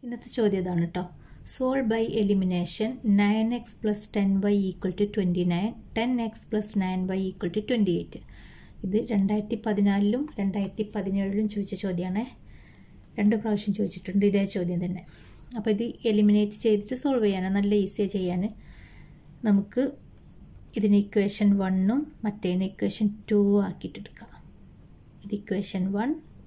ഇന്നത്തെ ചോദ്യം ഇതാണ് കേട്ടോ solve by elimination nine x plus ten y equal to twenty nine ten x plus nine y equal to twenty eight ഇത് രണ്ടായിരത്തി പതിനാലിലും രണ്ടായിരത്തി പതിനേഴിലും ചോദിച്ച ചോദ്യമാണ് രണ്ട് പ്രാവശ്യം ചോദിച്ചിട്ടുണ്ട് ഇതേ ചോദ്യം തന്നെ അപ്പോൾ ഇത് എലിമിനേറ്റ് ചെയ്തിട്ട് സോൾവ് ചെയ്യാനാണ് നല്ല ഈസിയാണ് ചെയ്യാൻ നമുക്ക് ഇതിന് ഇക്വേഷൻ വണ്ണും മറ്റേതിന് ഇക്വേഷൻ ടു ആക്കിയിട്ടെടുക്കാം ഇത് equation one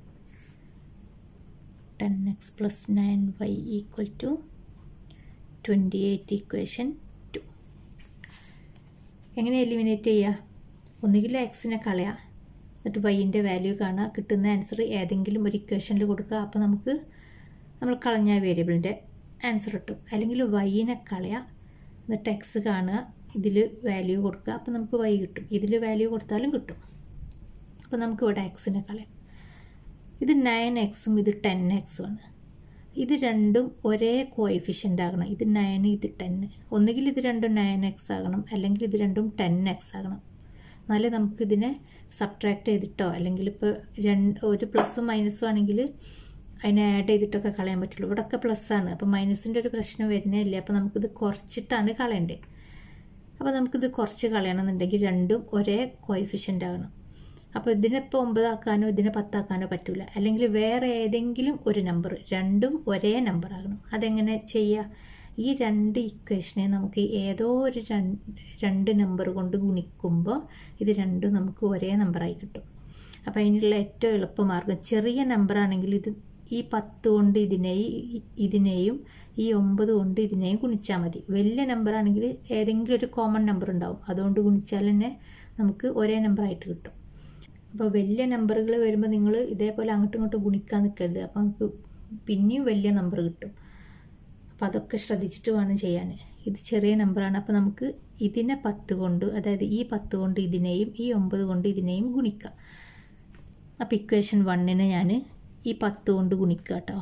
ten x plus nine y equal to twenty eight equation two എങ്ങനെ എലിമിനേറ്റ് ചെയ്യുക ഒന്നുകിൽ എക്സിനെ കളയാം എന്നിട്ട് വൈൻ്റെ വാല്യൂ കാണുക കിട്ടുന്ന ആൻസർ ഏതെങ്കിലും ഒരു ഇക്വേഷനിൽ കൊടുക്കുക അപ്പോൾ നമുക്ക് നമ്മൾ കളഞ്ഞ വേരിയബിളിൻ്റെ ആൻസർ കിട്ടും അല്ലെങ്കിൽ വൈനെ കളയുക എന്നിട്ട് എക്സ് കാണുക ഇതിൽ വാല്യൂ കൊടുക്കുക അപ്പോൾ നമുക്ക് വൈ കിട്ടും ഇതിൽ വാല്യൂ കൊടുത്താലും കിട്ടും അപ്പോൾ നമുക്ക് ഇവിടെ എക്സിനെ കളയാം ഇത് നയൻ എക്സും ഇത് ടെൻ എക്സും ആണ് ഇത് രണ്ടും ഒരേ കോഎഫിഷ്യൻ്റ് ആകണം ഇത് നയൻ ഇത് ടെൻ ഒന്നുകിൽ ഇത് രണ്ടും നയൻ എക്സ് ആകണം അല്ലെങ്കിൽ ഇത് രണ്ടും ടെൻ എക്സ് ആകണം എന്നാലേ നമുക്കിതിനെ സബ്ട്രാക്ട് ചെയ്തിട്ടോ അല്ലെങ്കിൽ ഇപ്പോൾ രണ്ട് ഒരു പ്ലസ്സും മൈനസും ആണെങ്കിൽ അതിനെ ആഡ് ചെയ്തിട്ടൊക്കെ കളയാൻ പറ്റുള്ളൂ ഇവിടെയൊക്കെ പ്ലസ് ആണ് അപ്പോൾ മൈനസിൻ്റെ ഒരു പ്രശ്നം വരുന്നേ ഇല്ല അപ്പോൾ നമുക്കിത് കുറച്ചിട്ടാണ് കളയേണ്ടത് അപ്പോൾ നമുക്കിത് കുറച്ച് കളയണമെന്നുണ്ടെങ്കിൽ രണ്ടും ഒരേ കോയിഫിഷ്യൻ്റ് ആകണം അപ്പോൾ ഇതിനെ ഇപ്പോൾ ഒമ്പതാക്കാനോ ഇതിനെ പത്താക്കാനോ പറ്റില്ല അല്ലെങ്കിൽ വേറെ ഏതെങ്കിലും ഒരു നമ്പർ രണ്ടും ഒരേ നമ്പർ ആകണം അതെങ്ങനെ ചെയ്യുക ഈ രണ്ട് ഇക്വേഷനെ നമുക്ക് ഏതോ ഒരു രണ്ട് നമ്പർ കൊണ്ട് ഗുണിക്കുമ്പോൾ ഇത് രണ്ടും നമുക്ക് ഒരേ നമ്പറായി കിട്ടും അപ്പോൾ അതിനുള്ള ഏറ്റവും എളുപ്പമാർഗ്ഗം ചെറിയ നമ്പറാണെങ്കിൽ ഇത് ഈ പത്ത് കൊണ്ട് ഇതിനെയും ഇതിനെയും ഈ ഒമ്പത് കൊണ്ട് ഇതിനെയും ഗുണിച്ചാൽ മതി വലിയ നമ്പറാണെങ്കിൽ ഏതെങ്കിലും ഒരു കോമൺ നമ്പർ ഉണ്ടാവും അതുകൊണ്ട് ഗുണിച്ചാൽ തന്നെ നമുക്ക് ഒരേ നമ്പറായിട്ട് കിട്ടും അപ്പോൾ വലിയ നമ്പറുകൾ വരുമ്പോൾ നിങ്ങൾ ഇതേപോലെ അങ്ങോട്ടും ഇങ്ങോട്ടും ഗുണിക്കാൻ നിൽക്കരുത് അപ്പോൾ നമുക്ക് പിന്നെയും വലിയ നമ്പർ കിട്ടും അപ്പോൾ അതൊക്കെ ശ്രദ്ധിച്ചിട്ട് വേണം ചെയ്യാൻ ഇത് ചെറിയ നമ്പറാണ് അപ്പോൾ നമുക്ക് ഇതിനെ പത്ത് കൊണ്ട് അതായത് ഈ പത്ത് കൊണ്ട് ഇതിനെയും ഈ ഒമ്പത് കൊണ്ട് ഇതിനെയും ഗുണിക്കാം അപ്പോൾ ഇക്വേഷൻ വണ്ണിനെ ഞാൻ ഈ പത്ത് കൊണ്ട് ഗുണിക്കുക കേട്ടോ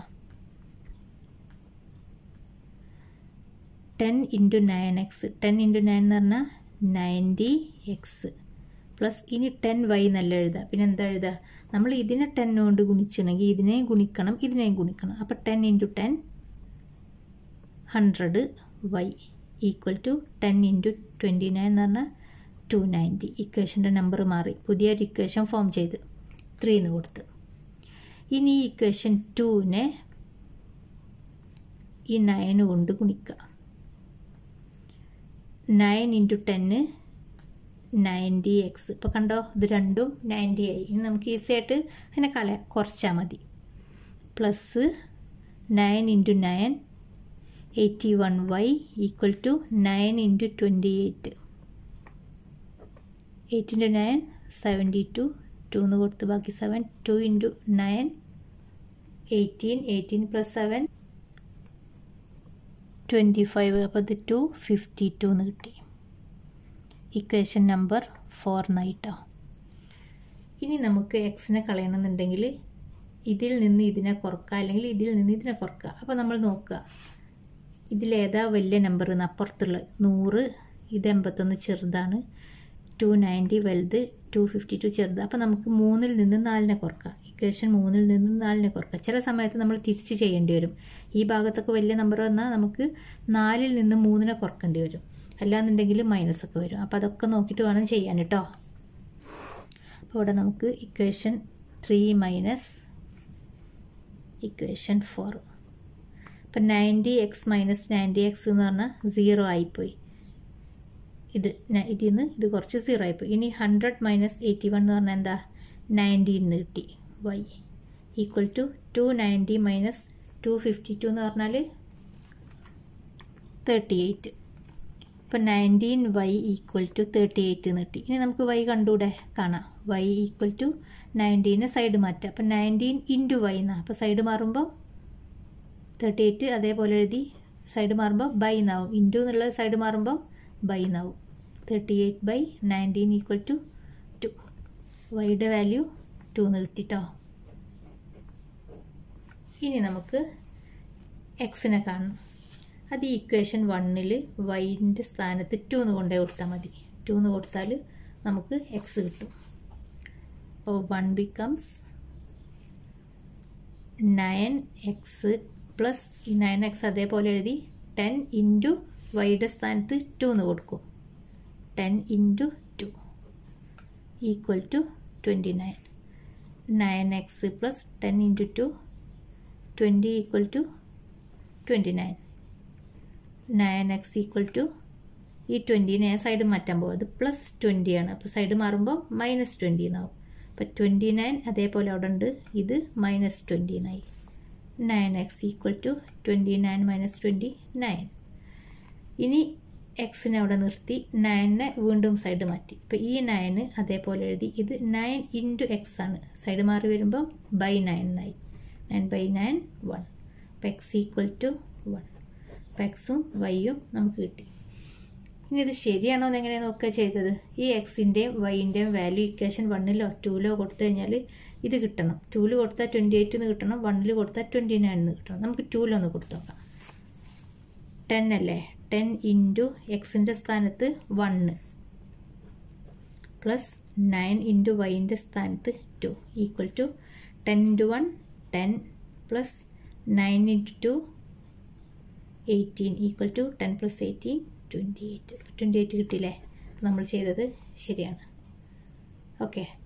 ten into nine x ten into nine എന്ന് പറഞ്ഞാൽ നയൻറ്റി എക്സ് പ്ലസ് ഇനി ടെൻ വൈ എന്നല്ല എഴുതുക പിന്നെ എന്താ എഴുതുക നമ്മൾ ഇതിനെ ടെൻ കൊണ്ട് ഗുണിച്ചിട്ടുണ്ടെങ്കിൽ ഇതിനെയും ഗുണിക്കണം ഇതിനെയും ഗുണിക്കണം അപ്പോൾ ten into ten hundred y equal to ten into twenty nine എന്ന് പറഞ്ഞാൽ ടു നയൻറ്റി ഇക്വേഷൻ്റെ നമ്പർ മാറി പുതിയൊരു ഇക്വേഷൻ ഫോം ചെയ്ത് ത്രീ എന്ന് കൊടുത്ത് ഇനി ഈ ഇക്വേഷൻ ടുവിനെ ഈ നയൻ കൊണ്ട് ഗുണിക്കുക നയൻ ഇൻറ്റു ടെന്ന് നയൻറ്റി എക്സ് ഇപ്പോൾ കണ്ടോ ഇത് രണ്ടും നയൻറ്റി ആയി ഇനി നമുക്ക് ഈസി ആയിട്ട് അതിനെ കളയാം കുറച്ചാൽ മതി plus nine into nine eighty one y equal to nine into twenty eight eight into nine seventy two two എന്ന് കൊടുത്ത് ബാക്കി seven two into nine eighteen eighteen plus seven twenty five അപ്പോൾ ഇത് ടു ഫിഫ്റ്റി ടു എന്ന് കിട്ടി equation number four നൈട്ടോ ഇനി നമുക്ക് എക്സിനെ കളയണമെന്നുണ്ടെങ്കിൽ ഇതിൽ നിന്ന് ഇതിനെ കുറക്കുക അല്ലെങ്കിൽ ഇതിൽ നിന്ന് ഇതിനെ കുറക്കുക അപ്പോൾ നമ്മൾ നോക്കുക ഇതിലേതാ വലിയ നമ്പർ എന്ന് അപ്പുറത്തുള്ള നൂറ് ഇത് എൺപത്തൊന്ന് ചെറുതാണ് ടു നയൻറ്റി വലുത് ടു ഫിഫ്റ്റി ടു ചെറുത് അപ്പോൾ നമുക്ക് മൂന്നിൽ നിന്ന് നാലിനെ കുറക്കാം ഇക്വേഷൻ മൂന്നിൽ നിന്ന് നാലിനെ കുറക്കാം ചില സമയത്ത് നമ്മൾ തിരിച്ച് ചെയ്യേണ്ടി വരും ഈ ഭാഗത്തൊക്കെ വലിയ നമ്പർ വന്നാൽ നമുക്ക് നാലിൽ നിന്ന് മൂന്നിനെ കുറക്കേണ്ടി വരും അല്ലാന്നുണ്ടെങ്കിൽ മൈനസ് ഒക്കെ വരും അപ്പോൾ അതൊക്കെ നോക്കിയിട്ട് വേണം ചെയ്യാൻ കേട്ടോ അപ്പോൾ ഇവിടെ നമുക്ക് equation three minus equation four അപ്പം ninety x minus ninety x എന്ന് പറഞ്ഞാൽ സീറോ ആയിപ്പോയി ഇത് ഇതിൽ നിന്ന് ഇത് കുറച്ച് സീറോ ആയിപ്പോയി ഇനി ഹൺഡ്രഡ് മൈനസ് എയ്റ്റി വൺ എന്ന് പറഞ്ഞാൽ എന്താ നയൻറ്റി എന്ന് കിട്ടി y equal to two ninety minus two fifty two എന്ന് പറഞ്ഞാൽ തേർട്ടി എയ്റ്റ് ഇപ്പം nineteen y equal to thirty eight എന്ന് കിട്ടി ഇനി നമുക്ക് വൈ കണ്ടൂടെ കാണാം വൈ ഈക്വൽ ടു നയൻറ്റീനെ സൈഡ് മാറ്റുക അപ്പം നയൻറ്റീൻ ഇൻറ്റു വൈ എന്നാണ് അപ്പോൾ സൈഡ് മാറുമ്പോൾ തേർട്ടി എയ്റ്റ് അതേപോലെ എഴുതി സൈഡ് മാറുമ്പോൾ ബൈ എന്നാവും ഇൻറ്റു എന്നുള്ള സൈഡ് മാറുമ്പോൾ ബൈ എന്നാവും thirty eight by nineteen equal to two വൈയുടെ വാല്യൂ ടു എന്ന് കിട്ടിട്ടോ ഇനി നമുക്ക് എക്സിനെ കാണണം അത് ഈ ഇക്വേഷൻ വണ്ണിൽ വൈൻ്റെ സ്ഥാനത്ത് ടു എന്ന് കൊണ്ടേ കൊടുത്താൽ മതി ടു എന്ന് കൊടുത്താൽ നമുക്ക് എക്സ് കിട്ടും അപ്പോൾ one becomes nine x plus ഈ നയൻ എക്സ് അതേപോലെ എഴുതി ടെൻ ഇൻറ്റു വൈയുടെ സ്ഥാനത്ത് ടു എന്ന് കൊടുക്കും ten into two equal to twenty nine nine x plus ten into two twenty equal to twenty nine nine x equal to ഈ ട്വൻറ്റീനെ side മാറ്റാൻ പോകും അത് പ്ലസ് ട്വൻറ്റി ആണ് അപ്പോൾ സൈഡ് മാറുമ്പോൾ മൈനസ് ട്വൻറ്റി എന്നാവും അപ്പോൾ ട്വൻറ്റി നയൻ അതേപോലെ അവിടെ ഉണ്ട് ഇത് minus twenty nine nine x equal to twenty nine minus twenty nine ഇനി എക്സിനെ അവിടെ നിർത്തി നയനെ വീണ്ടും സൈഡ് മാറ്റി ഇപ്പോൾ ഈ നയന് അതേപോലെ എഴുതി ഇത് നയൻ ഇൻറ്റു എക്സ് ആണ് സൈഡ് മാറി വരുമ്പം ബൈ നയൻ എന്നായി നയൻ ബൈ നയൻ വൺ അപ്പോൾ എക്സ് ഈക്വൽ ടു വൺ അപ്പോൾ എക്സും വൈയും നമുക്ക് കിട്ടി ഇനി ഇത് ശരിയാണോ എന്ന് എങ്ങനെ നോക്കുക ചെയ്തത് ഈ എക്സിൻ്റെയും വൈൻ്റെയും വാല്യൂ ഇക്വേഷൻ വണ്ണിലോ ടൂലോ കൊടുത്തു കഴിഞ്ഞാൽ ഇത് കിട്ടണം ടൂല് കൊടുത്താൽ ട്വൻറ്റി എയ്റ്റ് എന്ന് കിട്ടണം വണ്ണിൽ കൊടുത്താൽ ട്വൻറ്റി നയൻ എന്ന് കിട്ടണം നമുക്ക് ടൂലൊന്ന് കൊടുത്തു നോക്കാം ടെൻ അല്ലേ ടെൻ ഇൻറ്റു എക്സിൻ്റെ സ്ഥാനത്ത് വണ്ണ് പ്ലസ് നയൻ ഇൻറ്റു വൈൻ്റെ സ്ഥാനത്ത് two equal to ten into one ten plus nine into two eighteen equal to ten plus eighteen twenty eight twenty eight കിട്ടിയില്ലേ നമ്മൾ ചെയ്തത് ശരിയാണ് ഓക്കെ